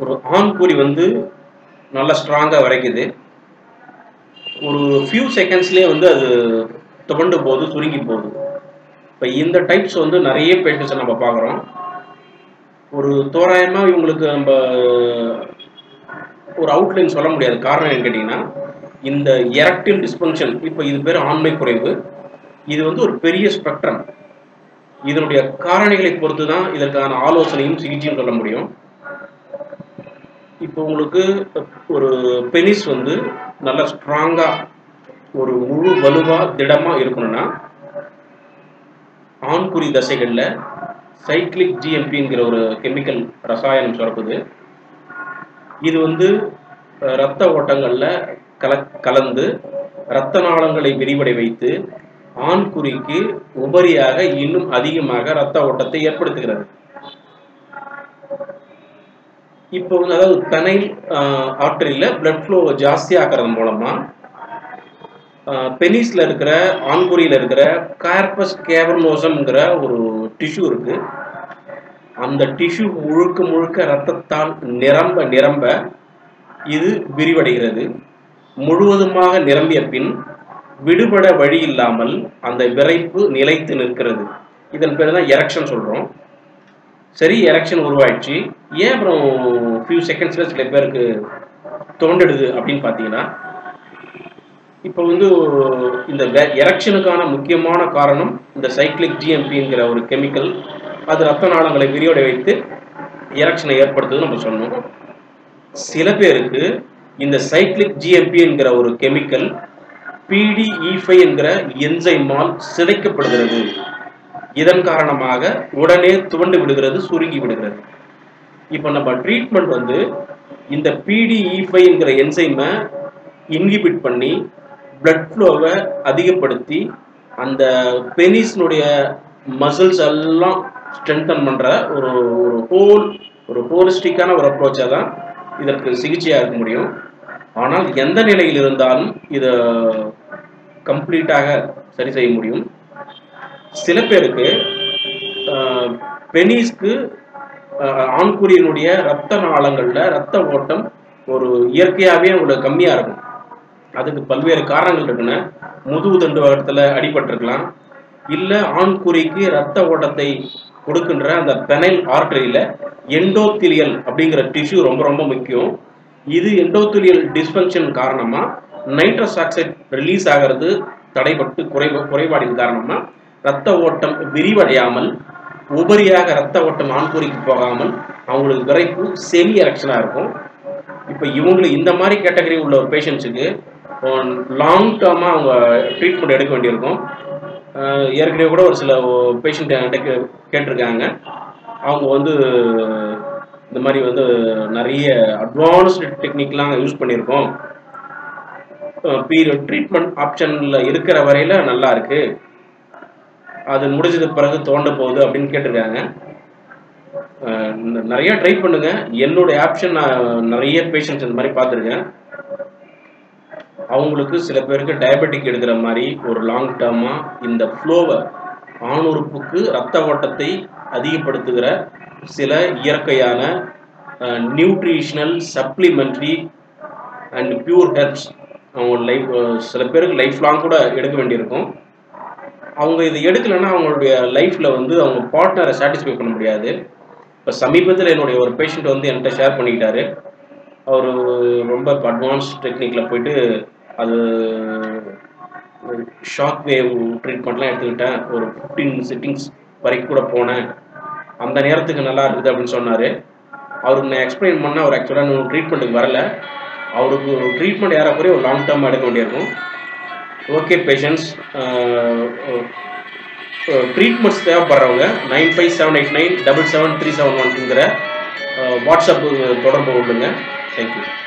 ஒரு ஆண்குறி வந்து நல்லா ஸ்ட்ராங்காக வரைக்குது ஒரு ஃபியூ செகண்ட்ஸ்லேயே வந்து அது துவண்டு போகுது சுருங்கி போகுது இப்போ இந்த டைப்ஸ் வந்து நிறைய பேஷண்ட்ஸை நம்ம பார்க்குறோம் ஒரு தோராயமாக இவங்களுக்கு நம்ம ஒரு அவுட்லைன் சொல்ல முடியாது காரணம் என்னன்னு கேட்டிங்கன்னா இந்த எரக்டில் டிஸ்பங்ஷன் இப்போ இது பேர் ஆண்மை குறைவு இது வந்து ஒரு பெரிய ஸ்பெக்ட்ரம் இதனுடைய காரணிகளை பொறுத்து தான் இதற்கான ஆலோசனையும் சிகிச்சையும் சொல்ல முடியும் இப்போ உங்களுக்கு ஒரு பெனிஸ் வந்து நல்லா ஸ்ட்ராங்காக ஒரு முழு வலுவாக திடமாக இருக்கணும்னா ஆண்குறி தசைகளில் சைக்ளிக் ஜிஎம்பிங்கிற ஒரு கெமிக்கல் ரசாயனம் சுரக்குது இது வந்து அஹ், இரத்த ஓட்டங்களில் கல கலந்து இரத்த நாளங்களை விரிவடை வைத்து ஆண்குறிக்கு உபரியாக இன்னும் அதிகமாக இரத்த ஓட்டத்தை ஏற்படுத்துகிறது இப்போ வந்து அதாவது பெனைல் ஆர்டரியில் பிளட் ஃப்ளோ ஜாஸ்தியாக்குறது மூலமா பெனிஸ்ல இருக்கிற ஆண்குறியில் இருக்கிற கார்பஸ் கேவர்னோசம்ங்கிற ஒரு டிஷ்யூ இருக்கு அந்த டிஷ்யூ முழுக்க முழுக்க ரத்தத்தால் நிரம்ப நிரம்ப இது விரிவடைகிறது முழுவதுமாக நிரம்பிய பின் விடுபட வழி இல்லாமல் அந்த விரைப்பு நிலைத்து நிற்கிறது இதன் பேர் தான் எரக்ஷன் சொல்றோம் சரி எரக்ஷன் உருவாயிடுச்சு ஏன் அப்புறம் ஃபியூ செகண்ட்ஸ்ல சில பேருக்கு தோண்டிடுது அப்படின்னு பார்த்தீங்கன்னா இப்போ வந்து இந்த எரக்ஷனுக்கான முக்கியமான காரணம் இந்த சைக்ளிக் ஜிஎம்பிங்கிற ஒரு கெமிக்கல் அது ரத்த நாளங்களை விரிவடை வைத்து எரக்ஷனை ஏற்படுத்துது நம்ம சொன்னோம் சில பேருக்கு இந்த சைக்ளிக் ஜிஎம்பிங்கிற ஒரு கெமிக்கல் பிடிஇ என்கிற என்சைமால் சிதைக்கப்படுகிறது இதன் காரணமாக உடனே துவண்டு விடுகிறது சுருங்கி விடுகிறது இப்போ நம்ம ட்ரீட்மெண்ட் வந்து இந்த பிடிஇ என்சைமை இன்ஹிபிட் பண்ணி பிளட் ஃப்ளோவை அதிகப்படுத்தி அந்த பெனிஸ்னுடைய மசில்ஸ் எல்லாம் ஸ்ட்ரென்தன் பண்ணுற ஒரு ஒரு ஹோல் ஒரு ஹோலிஸ்டிக்கான ஒரு அப்ரோச்சாக தான் இதற்கு சிகிச்சையாக இருக்க முடியும் ஆனால் எந்த நிலையில் இருந்தாலும் இதை கம்ப்ளீட்டாக சரி செய்ய முடியும் சில பேருக்கு பெனிஸ்க்கு ஆண்குறியினுடைய ரத்த நாளங்களில் ரத்த ஓட்டம் ஒரு இயற்கையாகவே உங்களுக்கு கம்மியாக இருக்கும் அதுக்கு பல்வேறு காரணங்கள் இருக்குன்னு முதுகு தண்டுவகத்தில் அடிபட்டிருக்கலாம் இல்லை ஆண்குறிக்கு ரத்த ஓட்டத்தை கொடுக்கின்ற அந்த பெனைல் ஆர்டரியில் எண்டோத்திலியல் அப்படிங்கிற டிஷ்யூ ரொம்ப ரொம்ப முக்கியம் இது எண்டோத்திலியல் டிஸ்பங்ஷன் காரணமாக நைட்ரஸ் ஆக்சைடு ரிலீஸ் ஆகிறது தடைபட்டு குறைவு குறைபாடின் காரணமாக ரத்த ஓட்டம் விரிவடையாமல் உபரியாக ரத்த ஓட்டம் ஆண்குறிக்கு போகாமல் அவங்களுக்கு விரைப்பு செமி எரக்ஷனாக இருக்கும் இப்போ இவங்களுக்கு இந்த மாதிரி கேட்டகரி உள்ள ஒரு பேஷண்ட்ஸுக்கு லாங் டேர்மாக அவங்க ட்ரீட்மெண்ட் எடுக்க வேண்டியிருக்கும் அஹ் ஏற்கனவே கூட ஒரு சில பேஷண்ட் என்கிட்ட கேட்டிருக்காங்க அவங்க வந்து இந்த மாதிரி வந்து நிறைய அட்வான்ஸ்டு டெக்னிக்லாம் யூஸ் பண்ணியிருக்கோம் பீரியட் ட்ரீட்மெண்ட் ஆப்ஷனில் இருக்கிற வரையில் நல்லா இருக்கு அது முடிஞ்சது பிறகு தோண்ட போகுது அப்படின்னு கேட்டிருக்காங்க அஹ் ந- நிறைய ட்ரை பண்ணுங்க என்னுடைய ஆப்ஷன் நான் நிறைய பேஷண்ட்ஸ் இந்த மாதிரி பார்த்துருக்கேன் அவங்களுக்கு சில பேருக்கு டயபெட்டிக் எடுக்கிற மாதிரி ஒரு லாங் டேர்மாக இந்த ஃப்ளோவை ஆணுறுப்புக்கு ரத்த ஓட்டத்தை அதிகப்படுத்துகிற சில இயற்கையான nutritional supplementary and pure herbs அவங்க லைஃப் சில பேருக்கு லைஃப் லாங் கூட எடுக்க வேண்டியிருக்கும் அவங்க இது எடுக்கலைன்னா அவங்களுடைய லைஃப்பில் வந்து அவங்க பார்ட்னரை சாட்டிஸ்ஃபை பண்ண முடியாது இப்போ சமீபத்தில் என்னுடைய ஒரு பேஷண்ட் வந்து என்கிட்ட ஷேர் பண்ணிக்கிட்டாரு அவர் ரொம்ப அட்வான்ஸ் டெக்னிக்கில் போயிட்டு அது ஷாக் வேவ் ட்ரீட்மெண்ட்லாம் எடுத்துக்கிட்டேன் ஒரு ஃபிஃப்டீன் சிட்டிங்ஸ் வரைக்கும் கூட போனேன் அந்த நேரத்துக்கு நல்லா இருக்குது அப்படின்னு சொன்னார் அவருக்கு நான் எக்ஸ்பிளைன் பண்ண அவர் ஆக்சுவலாக இன்னும் ட்ரீட்மெண்ட்டுக்கு வரல அவருக்கு ட்ரீட்மெண்ட் ஏறக்குறைய ஒரு லாங் டேர்ம் எடுக்க வேண்டியிருக்கும் ஓகே பேஷண்ட்ஸ் ட்ரீட்மெண்ட்ஸ் தேவைப்படுறவங்க nine five seven eight nine double seven three seven ஒன்ங்கிற வாட்ஸ்அப் தொடர்பு கொள்ளுங்க தேங்க்யூ